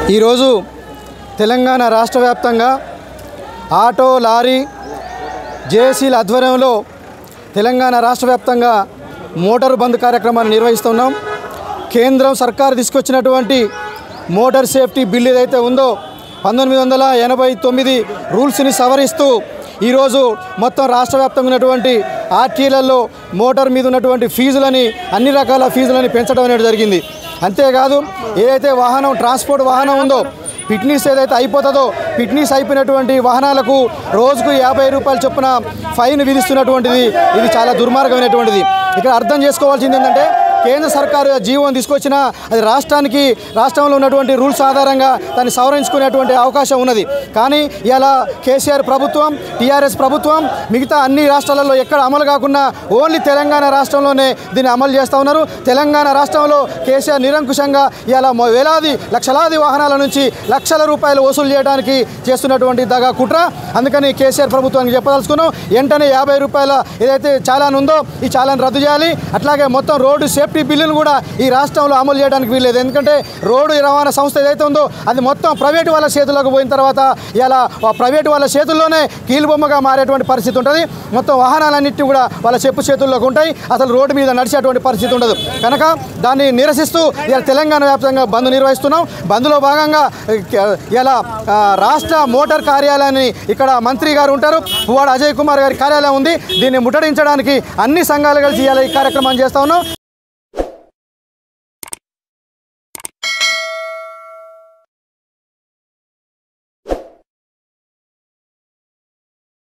ఈరోజు తెలంగాణ రాష్ట్ర వ్యాప్తంగా ఆటో లారీ జేఏసీల ఆధ్వర్యంలో తెలంగాణ రాష్ట్ర వ్యాప్తంగా మోటారు బంద్ కార్యక్రమాన్ని నిర్వహిస్తున్నాం కేంద్రం సర్కారు తీసుకొచ్చినటువంటి మోటార్ సేఫ్టీ బిల్ ఏదైతే ఉందో పంతొమ్మిది వందల ఎనభై తొమ్మిది రూల్స్ని సవరిస్తూ ఈరోజు మొత్తం రాష్ట్ర వ్యాప్తంగా ఉన్నటువంటి ఆర్టీలలో మోటార్ మీద ఉన్నటువంటి ఫీజులని అన్ని రకాల ఫీజులని పెంచడం అనేది జరిగింది అంతేకాదు ఏదైతే వాహనం ట్రాన్స్పోర్ట్ వాహనం ఉందో ఫిట్నెస్ ఏదైతే అయిపోతుందో ఫిట్నెస్ అయిపోయినటువంటి వాహనాలకు రోజుకు యాభై రూపాయల చొప్పున ఫైన్ విధిస్తున్నటువంటిది ఇది చాలా దుర్మార్గమైనటువంటిది ఇక్కడ అర్థం చేసుకోవాల్సింది ఏంటంటే కేంద్ర సర్కారు జీవోని తీసుకొచ్చిన అది రాష్ట్రానికి రాష్ట్రంలో ఉన్నటువంటి రూల్స్ ఆధారంగా దాన్ని సవరించుకునేటువంటి అవకాశం ఉన్నది కానీ ఇలా కేసీఆర్ ప్రభుత్వం టీఆర్ఎస్ ప్రభుత్వం మిగతా అన్ని రాష్ట్రాలలో ఎక్కడ అమలు కాకుండా ఓన్లీ తెలంగాణ రాష్ట్రంలోనే దీన్ని అమలు చేస్తూ ఉన్నారు తెలంగాణ రాష్ట్రంలో కేసీఆర్ నిరంకుశంగా ఇలా వేలాది లక్షలాది వాహనాల నుంచి లక్షల రూపాయలు వసూలు చేయడానికి చేస్తున్నటువంటి దగా కుట్ర అందుకని కేసీఆర్ ప్రభుత్వానికి చెప్పదలుచుకున్నాం వెంటనే యాభై రూపాయల ఏదైతే చాలాన్ ఉందో ఈ చాలాన్ రద్దు చేయాలి అట్లాగే మొత్తం రోడ్డు సేఫ్టీ బిల్లును కూడా ఈ రాష్ట్రంలో అమలు చేయడానికి వీల్లేదు ఎందుకంటే రోడ్డు రవాణా సంస్థ ఏదైతే ఉందో అది మొత్తం ప్రైవేటు వాళ్ళ చేతుల్లోకి పోయిన తర్వాత ఇలా ప్రైవేటు వాళ్ళ చేతుల్లోనే కీలుబొమ్మగా మారేటువంటి పరిస్థితి ఉంటుంది మొత్తం వాహనాలన్నింటినీ కూడా వాళ్ళ చెప్పు చేతుల్లోకి ఉంటాయి అసలు రోడ్డు మీద నడిచేటువంటి పరిస్థితి ఉండదు కనుక దాన్ని నిరసిస్తూ ఇలా తెలంగాణ వ్యాప్తంగా బంద్ నిర్వహిస్తున్నాం బంద్లో భాగంగా ఇలా ఆ, రాష్ట్ర మోటార్ కార్యాలయాన్ని ఇక్కడ మంత్రి గారు ఉంటారు పువ్వాడ అజయ్ కుమార్ గారి కార్యాలయం ఉంది దీన్ని ముట్టడించడానికి అన్ని సంఘాలు కలిసి ఇలా ఈ కార్యక్రమాన్ని చేస్తా ఉన్నాం